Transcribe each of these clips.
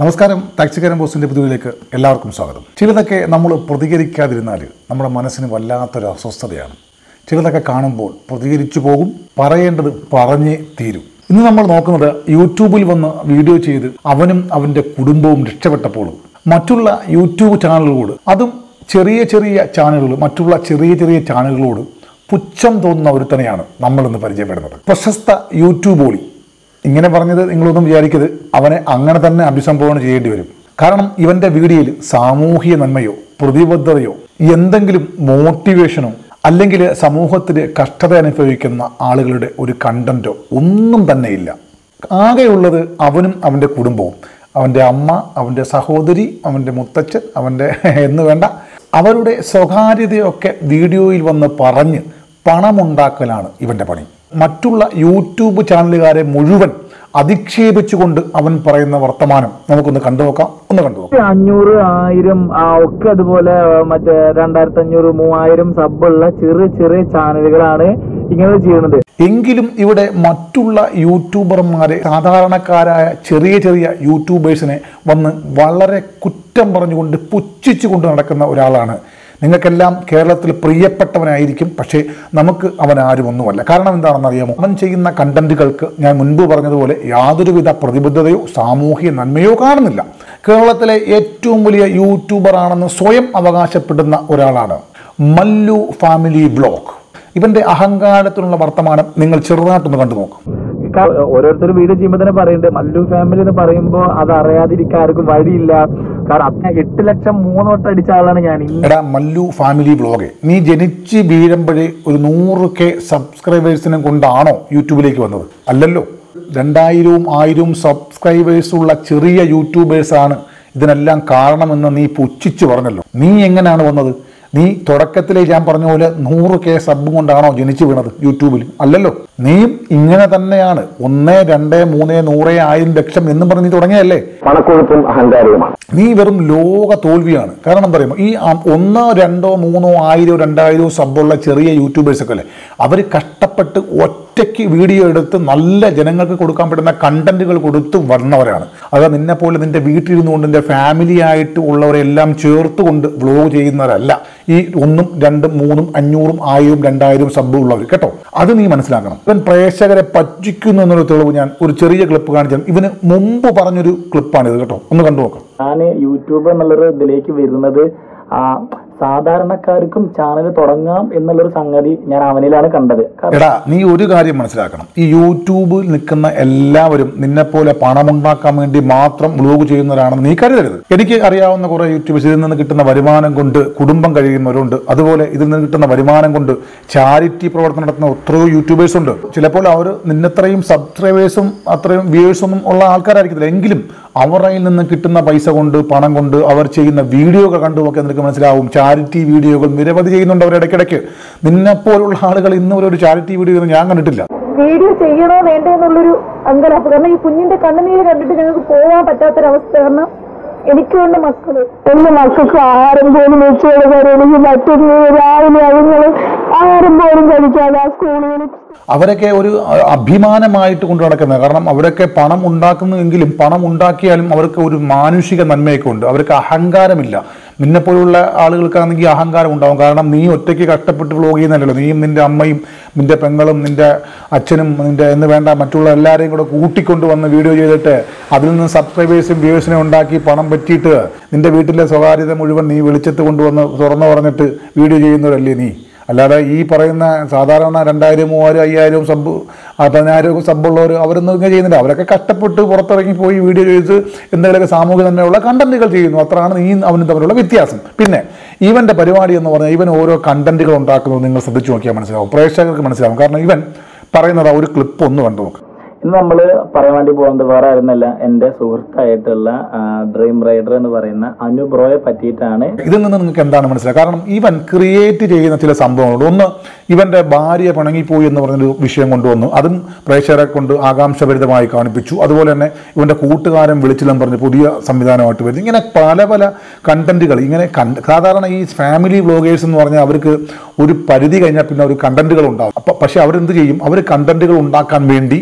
നമസ്കാരം ടാക്സിക്കാരൻ പോസ്റ്റിൻ്റെ പുതിയതിലേക്ക് എല്ലാവർക്കും സ്വാഗതം ചിലതൊക്കെ നമ്മൾ പ്രതികരിക്കാതിരുന്നാൽ നമ്മുടെ മനസ്സിന് വല്ലാത്തൊരു അസ്വസ്ഥതയാണ് ചിലതൊക്കെ കാണുമ്പോൾ പ്രതികരിച്ചു പോകും പറയേണ്ടത് പറഞ്ഞേ തീരും ഇന്ന് നമ്മൾ നോക്കുന്നത് യൂട്യൂബിൽ വന്ന് വീഡിയോ ചെയ്ത് അവനും അവൻ്റെ കുടുംബവും രക്ഷപ്പെട്ടപ്പോൾ മറ്റുള്ള യൂട്യൂബ് ചാനലുകളോട് അതും ചെറിയ ചെറിയ ചാനലുകൾ മറ്റുള്ള ചെറിയ ചെറിയ ചാനലുകളോട് പുച്ഛം തോന്നുന്ന ഒരുത്തനെയാണ് നമ്മളിന്ന് പരിചയപ്പെടുന്നത് പ്രശസ്ത യൂട്യൂബ് ഓളി ഇങ്ങനെ പറഞ്ഞത് നിങ്ങളൊന്നും വിചാരിക്കരുത് അവനെ അങ്ങനെ തന്നെ അഭിസംബോധന ചെയ്യേണ്ടി വരും കാരണം ഇവന്റെ വീഡിയോയിൽ സാമൂഹിക നന്മയോ പ്രതിബദ്ധതയോ എന്തെങ്കിലും മോട്ടിവേഷനോ അല്ലെങ്കിൽ സമൂഹത്തിൽ കഷ്ടത അനുഭവിക്കുന്ന ആളുകളുടെ ഒരു കണ്ടന്റോ ഒന്നും തന്നെ ഇല്ല ആകെയുള്ളത് അവനും അവൻ്റെ കുടുംബവും അവൻ്റെ അമ്മ അവൻ്റെ സഹോദരി അവൻ്റെ മുത്തച്ഛൻ അവൻ്റെ എന്ന് വേണ്ട അവരുടെ സ്വകാര്യതയൊക്കെ വീഡിയോയിൽ വന്ന് പറഞ്ഞ് പണമുണ്ടാക്കലാണ് ഇവൻ്റെ പണി മറ്റുള്ള യൂട്യൂബ് ചാനലുകാരെ മുഴുവൻ അധിക്ഷേപിച്ചുകൊണ്ട് അവൻ പറയുന്ന വർത്തമാനം നമുക്കൊന്ന് കണ്ടുനോക്കാം ഒന്ന് കണ്ടുനോക്കാം അഞ്ഞൂറ് ആയിരം ആ, ഒക്കെ അതുപോലെ ആ, മറ്റേ രണ്ടായിരത്തി അഞ്ഞൂറ് മൂവായിരം സബുള്ള ചെറിയ ചെറിയ ചാനലുകളാണ് ഇങ്ങനെ ചെയ്യുന്നത് എങ്കിലും ഇവിടെ മറ്റുള്ള യൂട്യൂബർമാരെ സാധാരണക്കാരായ ചെറിയ ചെറിയ യൂട്യൂബേഴ്സിനെ വന്ന് വളരെ കുറ്റം പറഞ്ഞുകൊണ്ട് പുച്ഛിച്ചുകൊണ്ട് നടക്കുന്ന ഒരാളാണ് നിങ്ങൾക്കെല്ലാം കേരളത്തിൽ പ്രിയപ്പെട്ടവനായിരിക്കും പക്ഷേ നമുക്ക് അവൻ ആരും ഒന്നുമല്ല കാരണം എന്താണെന്ന് അറിയാമോ അവൻ ചെയ്യുന്ന കണ്ടന്റുകൾക്ക് ഞാൻ മുൻപ് പറഞ്ഞതുപോലെ യാതൊരുവിധ പ്രതിബദ്ധതയോ സാമൂഹിക നന്മയോ കാണുന്നില്ല കേരളത്തിലെ ഏറ്റവും വലിയ യൂട്യൂബർ ആണെന്ന് സ്വയം അവകാശപ്പെടുന്ന ഒരാളാണ് മല്ലു ഫാമിലി ബ്ലോഗ് ഇവന്റെ അഹങ്കാരത്തിനുള്ള വർത്തമാനം നിങ്ങൾ ചെറുതായിട്ടൊന്ന് കണ്ടു നോക്കും ഓരോരുത്തർ വീഡിയോ ചെയ്യുമ്പോൾ തന്നെ പറയുന്നുണ്ട് മല്ലു ഫാമിലി എന്ന് പറയുമ്പോൾ അത് അറിയാതിരിക്കാൻ ആർക്കും വഴിയില്ല കാരണം അത്ര എട്ട് ലക്ഷം മൂന്ന് വട്ടം അടിച്ച ആളാണ് ഞാൻ ഇന്ന് എടാ മല്ലു ഫാമിലി ബ്ലോഗ് നീ ജനിച്ച് വീഴുമ്പോഴേ ഒരു നൂറ് കെ സബ്സ്ക്രൈബേഴ്സിനെ കൊണ്ടാണോ യൂട്യൂബിലേക്ക് വന്നത് അല്ലല്ലോ രണ്ടായിരവും ആയിരവും സബ്സ്ക്രൈബേഴ്സ് ഉള്ള ചെറിയ യൂട്യൂബേഴ്സാണ് ഇതിനെല്ലാം കാരണമെന്ന് നീ പുച്ഛിച്ചു പറഞ്ഞല്ലോ നീ എങ്ങനെയാണ് വന്നത് നീ തുടക്കത്തിലേ ഞാൻ പറഞ്ഞ പോലെ നൂറ് കെ സബ് കൊണ്ടാണോ ജനിച്ചു വീണത് യൂട്യൂബിൽ അല്ലല്ലോ നീയും ഇങ്ങനെ തന്നെയാണ് ഒന്ന് രണ്ട് മൂന്ന് നൂറ് ആയിരം ലക്ഷം എന്നും പറഞ്ഞ് നീ തുടങ്ങിയല്ലേ പണക്കൊഴുപ്പും അഹങ്കാരവുമാണ് നീ വെറും ലോക തോൽവിയാണ് കാരണം എന്താ പറയുമ്പോൾ ഈ ആ- ഒന്നോ രണ്ടോ മൂന്നോ ആയിരോ രണ്ടായിരോ സബുള്ള ചെറിയ യൂട്യൂബേഴ്സ് ഒക്കെ അല്ലേ അവർ കഷ്ടപ്പെട്ട് ഒറ്റയ്ക്ക് വീഡിയോ എടുത്ത് നല്ല ജനങ്ങൾക്ക് കൊടുക്കാൻ പറ്റുന്ന കണ്ടന്റുകൾ കൊടുത്ത് വന്നവരാണ് അത് നിന്നെ പോലെ നിന്റെ വീട്ടിലിരുന്നു കൊണ്ട് നിന്റെ ഫാമിലി ആയിട്ട് ഉള്ളവരെല്ലാം ചേർത്തുകൊണ്ട് വ്ലോഗ് ചെയ്യുന്നവരല്ല ഈ ഒന്നും രണ്ടും മൂന്നും അഞ്ഞൂറും ആയിരം രണ്ടായിരം സബ് ഉള്ളവർ കേട്ടോ അത് നീ മനസ്സിലാക്കണം ഇവൻ പ്രേക്ഷകരെ പറ്റിക്കുന്നു എന്നുള്ള തെളിവ് ഞാൻ ഒരു ചെറിയ ക്ലിപ്പ് കാണിച്ചാൽ ഇവന് മുമ്പ് പറഞ്ഞൊരു ക്ലിപ്പാണിത് കേട്ടോ ഒന്ന് കണ്ടു നോക്കാം ഞാൻ യൂട്യൂബ് എന്നുള്ളൊരു ഇതിലേക്ക് വരുന്നത് ആ സാധാരണക്കാർക്കും ചാനൽ തുടങ്ങാം എന്നുള്ളൊരു സംഗതി ഞാൻ അവനിലാണ് കണ്ടത് കാരണം എടാ നീ ഒരു കാര്യം മനസ്സിലാക്കണം ഈ യൂട്യൂബിൽ നിൽക്കുന്ന എല്ലാവരും നിന്നെപ്പോലെ പണമുണ്ടാക്കാൻ വേണ്ടി മാത്രം വ്ലോഗ് ചെയ്യുന്നവരാണെന്ന് നീ കരുതരുത് എനിക്ക് അറിയാവുന്ന കുറെ യൂട്യൂബേഴ്സ് ഇതിൽ നിന്ന് കിട്ടുന്ന വരുമാനം കൊണ്ട് കുടുംബം കഴിയുന്നവരുണ്ട് അതുപോലെ ഇതിൽ നിന്ന് കിട്ടുന്ന വരുമാനം കൊണ്ട് ചാരിറ്റി പ്രവർത്തനം നടത്തുന്ന എത്രയോ യൂട്യൂബേഴ്സ് ഉണ്ട് ചിലപ്പോൾ അവർ നിന്നത്രയും സബ്സ്ക്രൈബേഴ്സും അത്രയും വ്യൂവേഴ്സ് ഒന്നും ഉള്ള ആൾക്കാരായിരിക്കത്തില്ല എങ്കിലും അവരുടെ കയ്യിൽ നിന്ന് കിട്ടുന്ന പൈസ കൊണ്ട് പണം കൊണ്ട് അവർ ചെയ്യുന്ന വീഡിയോകൾ കണ്ടുമൊക്കെ നിനക്ക് മനസ്സിലാവും ചാരിറ്റി വീഡിയോകൾ നിരവധി ചെയ്യുന്നുണ്ട് അവർ ഇടയ്ക്കിടയ്ക്ക് നിന്നെപ്പോലുള്ള ആളുകൾ ഇന്ന് വരെ ഒരു ചാരിറ്റി വീഡിയോ ഒന്നും ഞാൻ കണ്ടിട്ടില്ല വീഡിയോ ചെയ്യണോ വേണ്ടോ എന്നുള്ളൊരു അങ്കലാപ്പ് കാരണം ഈ കുഞ്ഞിന്റെ കണ്ണുനീര് കണ്ടിട്ട് ഞങ്ങൾക്ക് പോകാൻ പറ്റാത്തൊരവസ്ഥ കാരണം എനിക്കുണ്ട് മക്കള് എന്റെ മക്കൾക്ക് ആരും പോലും വെച്ചു കൊടുക്കാൻ എനിക്ക് പറ്റുന്നു രാവിലെ അതുങ്ങൾ ആരും പോലും കഴിക്കാതെ ആ സ്കൂളുകളിൽ അവരൊക്കെ ഒരു അ- അഭിമാനമായിട്ട് കൊണ്ടു നടക്കുന്നത് കാരണം അവരൊക്കെ പണം ഉണ്ടാക്കുന്നുവെങ്കിലും പണം ഉണ്ടാക്കിയാലും അവർക്ക് ഒരു മാനുഷിക നന്മയൊക്കെ ഉണ്ട് അവർക്ക് അഹങ്കാരമില്ല നിന്നെപ്പോലുള്ള ആളുകൾക്കാണെങ്കിൽ അഹങ്കാരം ഉണ്ടാവും കാരണം നീ ഒറ്റയ്ക്ക് കഷ്ടപ്പെട്ട് വ്ലോഗ് ചെയ്യുന്നല്ലോ നീയും നിന്റെ അമ്മയും നിന്റെ പെങ്ങളും നിന്റെ അച്ഛനും നിന്റെ എന്ന് വേണ്ട മറ്റുള്ള എല്ലാവരെയും കൂടെ കൂട്ടിക്കൊണ്ട് വന്ന് വീഡിയോ ചെയ്തിട്ട് അതിൽ നിന്ന് സബ്സ്ക്രൈബേഴ്സും വ്യൂവേഴ്സിനെ ഉണ്ടാക്കി പണം പറ്റിയിട്ട് നിന്റെ വീട്ടിലെ സ്വകാര്യത മുഴുവൻ നീ വെളിച്ചത്ത് കൊണ്ടുവന്ന് തുറന്നു പറഞ്ഞിട്ട് വീഡിയോ ചെയ്യുന്നവരല്ലേ നീ അല്ലാതെ ഈ പറയുന്ന സാധാരണ രണ്ടായിരം മൂവായിരം അയ്യായിരം സബ് ആ പതിനായിരം സബുള്ളവർ അവരൊന്നും ഇങ്ങനെ ചെയ്യുന്നില്ല അവരൊക്കെ കഷ്ടപ്പെട്ട് പുറത്തിറങ്ങി പോയി വീഡിയോ ചെയ്ത് എന്തെങ്കിലുമൊക്കെ സാമൂഹിക തന്നെയുള്ള കണ്ടന്റുകൾ ചെയ്യുന്നു അത്രയാണ് നീ അവനും തമ്മിലുള്ള വ്യത്യാസം പിന്നെ ഇവന്റെ പരിപാടി എന്ന് പറഞ്ഞാൽ ഇവൻ ഓരോ കണ്ടന്റുകൾ ഉണ്ടാക്കുന്നത് നിങ്ങൾ ശ്രദ്ധിച്ചു നോക്കിയാൽ മനസ്സിലാവും പ്രേക്ഷകർക്ക് മനസ്സിലാവും കാരണം ഇവൻ പറയുന്നത് ആ ഒരു ക്ലിപ്പ് ഒന്ന് കണ്ടു നോക്ക് ഇന്ന് നമ്മൾ പറയാൻ വേണ്ടി പോകുന്നത് വേറെ ആയിരുന്നല്ല എൻ്റെ സുഹൃത്തായിട്ടുള്ള ഡ്രീം റൈഡർ എന്ന് പറയുന്ന അനുബ്രോയെ പറ്റിയിട്ടാണ് ഇതിൽ നിന്ന് നിങ്ങൾക്ക് എന്താണ് മനസ്സിലാക്കുക കാരണം ഇവൻ ക്രിയേറ്റ് ചെയ്യുന്ന ചില സംഭവങ്ങളുണ്ട് ഒന്ന് ഇവന്റെ ഭാര്യ പിണങ്ങിപ്പോയി എന്ന് പറഞ്ഞൊരു വിഷയം കൊണ്ടുവന്നു അതും പ്രേക്ഷകരെ കൊണ്ട് ആകാംക്ഷഭരിതമായി കാണിപ്പിച്ചു അതുപോലെ തന്നെ ഇവന്റെ കൂട്ടുകാരൻ വിളിച്ചില്ലെന്ന് പറഞ്ഞ് പുതിയ സംവിധാനമായിട്ട് വരുന്നു ഇങ്ങനെ പല പല കണ്ടന്റുകൾ ഇങ്ങനെ കണ്ട സാധാരണ ഈ ഫാമിലി വ്ളോഗേഴ്സ് എന്ന് പറഞ്ഞാൽ അവർക്ക് ഒരു പരിധി കഴിഞ്ഞാൽ പിന്നെ ഒരു കണ്ടന്റുകൾ ഉണ്ടാകും അപ്പം പക്ഷെ അവരെന്ത് ചെയ്യും അവർ കണ്ടന്റുകൾ ഉണ്ടാക്കാൻ വേണ്ടി ഓരോ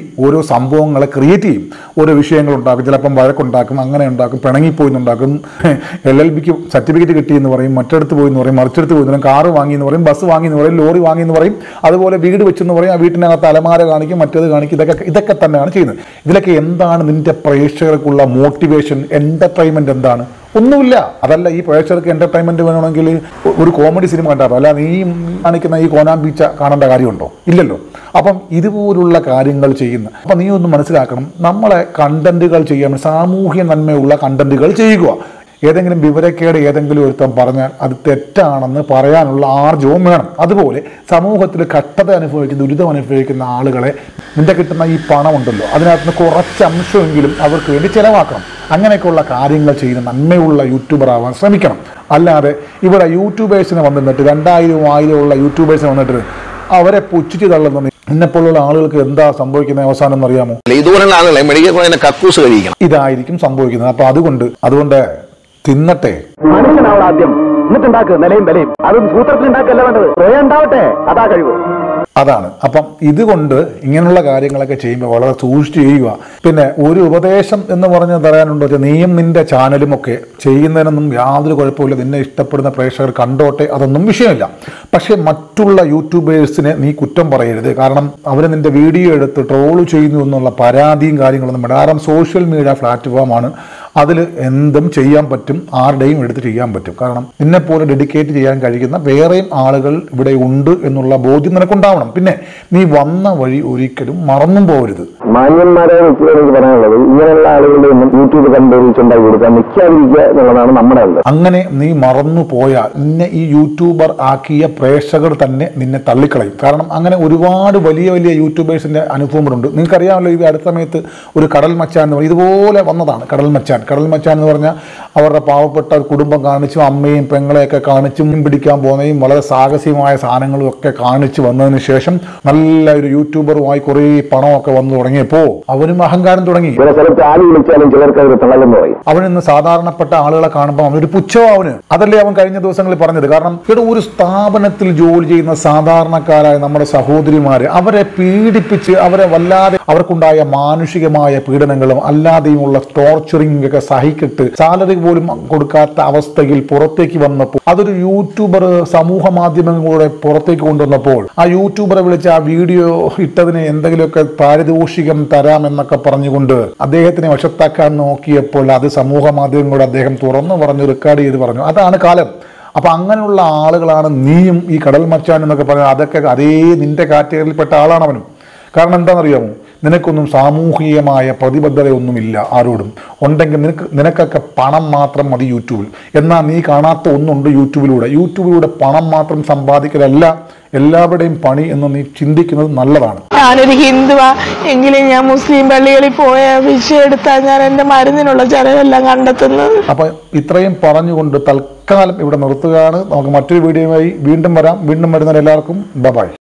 സംഭവങ്ങളെ ക്രിയേറ്റ് ചെയ്യും ഓരോ വിഷയങ്ങൾ ഉണ്ടാക്കും ചിലപ്പം വഴക്കുണ്ടാക്കും അങ്ങനെ ഉണ്ടാക്കും പിണങ്ങിപ്പോയി എന്നുണ്ടാക്കും എൽ എൽ ബിക്ക് സർട്ടിഫിക്കറ്റ് കിട്ടിയെന്ന് പറയും മറ്റടുത്ത് പോയി എന്ന് പറയും മറിച്ചടുത്ത് പോയി എന്ന് പറയും കാറ് വാങ്ങി എന്ന് പറയും ബസ് വാങ്ങി എന്ന് പറയും ലോറി വാങ്ങി എന്ന് പറയും അതുപോലെ വീട് വെച്ചെന്ന് പറയും ആ വീട്ടിനകത്ത് അലമാര കാണിക്കും മറ്റേത് കാണിക്കും ഇതൊക്കെ ഇതൊക്കെ തന്നെയാണ് ചെയ്യുന്നത് ഇതിലൊക്കെ എന്താണ് നിന്റെ പ്രേക്ഷകർക്കുള്ള മോട്ടിവേഷൻ എന്റർടൈൻമെന്റ് എന്താണ് ഒന്നുമില്ല അതല്ല ഈ പ്രേക്ഷകർക്ക് എന്റർടൈൻമെന്റ് വേണമെങ്കിൽ ഒരു കോമഡി സിനിമ കണ്ടാൽ അല്ല നീ കാണിക്കുന്ന ഈ കോനാമ്പീച്ച കാണേണ്ട കാര്യമുണ്ടോ ഇല്ലല്ലോ അപ്പം ഇതുപോലുള്ള കാര്യങ്ങൾ ചെയ്യുന്ന അപ്പം നീ ഒന്ന് മനസ്സിലാക്കണം നമ്മളെ കണ്ടന്റുകൾ ചെയ്യാൻ സാമൂഹ്യ നന്മയുള്ള കണ്ടന്റുകൾ ചെയ്യുക ഏതെങ്കിലും വിവരക്കേട് ഏതെങ്കിലും ഒരുത്തം പറഞ്ഞാൽ അത് തെറ്റാണെന്ന് പറയാനുള്ള ആർജവും വേണം അതുപോലെ സമൂഹത്തിൽ കഷ്ടത അനുഭവിക്കുന്ന ദുരിതം അനുഭവിക്കുന്ന ആളുകളെ നിന്റെ കിട്ടുന്ന ഈ പണമുണ്ടല്ലോ അതിനകത്ത് നിന്ന് കുറച്ച് അംശമെങ്കിലും അവർക്ക് വേണ്ടി ചിലവാക്കണം അങ്ങനെയൊക്കെയുള്ള കാര്യങ്ങൾ ചെയ്യുന്ന നന്മയുള്ള യൂട്യൂബർ ആവാൻ ശ്രമിക്കണം അല്ലാതെ ഇവിടെ യൂട്യൂബേഴ്സിന് വന്നിട്ട് രണ്ടായിരം ആയിരം ഉള്ള യൂട്യൂബേഴ്സിന് വന്നിട്ട് അവരെ പുച്ഛിച്ച് തള്ളുന്ന എന്നെപ്പോലുള്ള ആളുകൾക്ക് എന്താ സംഭവിക്കുന്ന അവസാനം എന്നറിയാമോ അല്ല, ഇതുപോലുള്ള ആളുകളെ മെഡിക്കൽ കോളേജിന്റെ കക്കൂസ് കഴിക്കണം ഇതായിരിക്കും സംഭവിക്കുന്നത് അപ്പൊ അതുകൊണ്ട് അതുകൊണ്ട് തിന്നട്ടെ മനുഷ്യനാവണം ആദ്യം എന്നിട്ടുണ്ടാക്ക് നിലയും വിലയും അതും സൂത്രത്തിൽ ഉണ്ടാക്കല്ല വേണ്ടത് സ്വയം ഉണ്ടാവട്ടെ അതാ കഴിവ് അതാണ് അപ്പം ഇതുകൊണ്ട് ഇങ്ങനെയുള്ള കാര്യങ്ങളൊക്കെ ചെയ്യുമ്പോൾ വളരെ സൂക്ഷിച്ച് ചെയ്യുക പിന്നെ ഒരു ഉപദേശം എന്ന് പറഞ്ഞ് തരാനുണ്ടോ വെച്ചാൽ നീയും നിന്റെ ചാനലും ഒക്കെ ചെയ്യുന്നതിനൊന്നും യാതൊരു കുഴപ്പമില്ല നിന്നെ ഇഷ്ടപ്പെടുന്ന പ്രേക്ഷകർ കണ്ടോട്ടെ അതൊന്നും വിഷയമില്ല പക്ഷേ മറ്റുള്ള യൂട്യൂബേഴ്സിനെ നീ കുറ്റം പറയരുത് കാരണം അവർ നിന്റെ വീഡിയോ എടുത്ത് ട്രോൾ ചെയ്യുന്നു എന്നുള്ള പരാതിയും കാര്യങ്ങളൊന്നും വേണ്ട കാരണം സോഷ്യൽ മീഡിയ പ്ലാറ്റ്ഫോമാണ് അതിൽ എന്തും ചെയ്യാൻ പറ്റും ആരുടെയും എടുത്ത് ചെയ്യാൻ പറ്റും കാരണം നിന്നെപ്പോലെ ഡെഡിക്കേറ്റ് ചെയ്യാൻ കഴിയുന്ന വേറെയും ആളുകൾ ഇവിടെ ഉണ്ട് എന്നുള്ള ബോധ്യം നിനക്കുണ്ടാവണം പിന്നെ നീ വന്ന വഴി ഒരിക്കലും മറന്നും പോകരുത് മാന്യന്മാരെ വ്യക്തികളെ എനിക്ക് പറയാനുള്ളത് ഇങ്ങനെയുള്ള ആളുകളുടെ ഒന്നും യൂട്യൂബ് കണ്ടുപിടിച്ചുണ്ടാക്കി കൊടുക്കാൻ നിൽക്കാതിരിക്കുക എന്നുള്ളതാണ് നമ്മുടെ അല്ല അങ്ങനെ നീ മറന്നു പോയാൽ നിന്നെ ഈ യൂട്യൂബർ ആക്കിയ പ്രേക്ഷകർ തന്നെ നിന്നെ തള്ളിക്കളയും കാരണം അങ്ങനെ ഒരുപാട് വലിയ വലിയ യൂട്യൂബേഴ്സിന്റെ അനുഭവങ്ങളുണ്ട് നിങ്ങൾക്കറിയാമല്ലോ ഇത് അടുത്ത സമയത്ത് ഒരു കടൽ മച്ചാൻ എന്ന് പറയും ഇതുപോലെ വന്നതാണ് കടൽ മച്ചാൻ കടൽ മച്ചാൻ എന്ന് പറഞ്ഞാൽ അവരുടെ പാവപ്പെട്ട ഒരു കുടുംബം കാണിച്ചും അമ്മയും പെങ്ങളെയൊക്കെ കാണിച്ചും മീൻ പിടിക്കാൻ പോകുന്നതും വളരെ സാഹസികമായ സാധനങ്ങളും ഒക്കെ കാണിച്ചു വന്നതിന് ശേഷം നല്ല ഒരു യൂട്യൂബറുമായി കുറേ പണമൊക്കെ വന്നു തുടങ്ങിയപ്പോൾ അവനും അഹങ്കാരം തുടങ്ങി ചില സ്ഥലത്ത് ആര് വിളിച്ചാലും ചിലർക്ക് അത് തള്ളലെന്ന് പറയും അവൻ ഇന്ന് സാധാരണപ്പെട്ട ആളുകളെ കാണുമ്പോൾ അവനൊരു പുച്ഛവും അവന് അതല്ലേ അവൻ കഴിഞ്ഞ ദിവസങ്ങളിൽ പറഞ്ഞത് കാരണം ഇവിടെ ഒരു സ്ഥാപനത്തിൽ ജോലി ചെയ്യുന്ന സാധാരണക്കാരായ നമ്മുടെ സഹോദരിമാരെ അവരെ പീഡിപ്പിച്ച് അവരെ വല്ലാതെ അവർക്കുണ്ടായ മാനുഷികമായ പീഡനങ്ങളും അല്ലാതെയുമുള്ള ടോർച്ചറിംഗ് ഒക്കെ സഹിക്കിട്ട് സാലറി പോലും കൊടുക്കാത്ത അവസ്ഥയിൽ പുറത്തേക്ക് വന്നപ്പോൾ അതൊരു യൂട്യൂബർ സമൂഹ മാധ്യമങ്ങളിലൂടെ പുറത്തേക്ക് കൊണ്ടുവന്നപ്പോൾ ആ യൂട്യൂബറെ വിളിച്ച് ആ വീഡിയോ ഇട്ടതിന് എന്തെങ്കിലുമൊക്കെ പാരിതോഷികം തരാമെന്നൊക്കെ പറഞ്ഞുകൊണ്ട് അദ്ദേഹത്തിനെ വശത്താക്കാൻ നോക്കിയപ്പോൾ അത് സമൂഹ മാധ്യമങ്ങളോട് അദ്ദേഹം തുറന്നു പറഞ്ഞു റെക്കോർഡ് ചെയ്ത് പറഞ്ഞു അതാണ് കാലം അപ്പൊ അങ്ങനെയുള്ള ആളുകളാണ് നീയും ഈ കടൽ മച്ചാൻ എന്നൊക്കെ പറയുന്നത് അതൊക്കെ അതേ നിന്റെ കാറ്റഗറിയിൽപ്പെട്ട ആളാണ് അവനും കാരണം എന്താണെന്നറിയാമോ നിനക്കൊന്നും സാമൂഹികമായ പ്രതിബദ്ധതയൊന്നുമില്ല ആരോടും ഉണ്ടെങ്കിൽ നിനക്ക് നിനക്കൊക്കെ പണം മാത്രം മതി യൂട്യൂബിൽ എന്നാൽ നീ കാണാത്ത ഒന്നുണ്ട് യൂട്യൂബിലൂടെ യൂട്യൂബിലൂടെ പണം മാത്രം സമ്പാദിക്കലല്ല എല്ലാവരുടെയും പണി എന്ന് നീ ചിന്തിക്കുന്നത് നല്ലതാണ് ഞാനൊരു ഹിന്ദുവാ എങ്കിലും ഞാൻ മുസ്ലിം പള്ളികളിൽ പോയ വിഷയം എടുത്താൽ ഞാൻ എൻ്റെ മരുന്നിനുള്ള ചെലവെല്ലാം കണ്ടെത്തുന്നത് അപ്പൊ ഇത്രയും പറഞ്ഞുകൊണ്ട് തൽക്കാലം ഇവിടെ നിർത്തുകയാണ് നമുക്ക് മറ്റൊരു വീഡിയോയുമായി വീണ്ടും വരാം വീണ്ടും വരുന്ന എല്ലാവർക്കും ബബായ്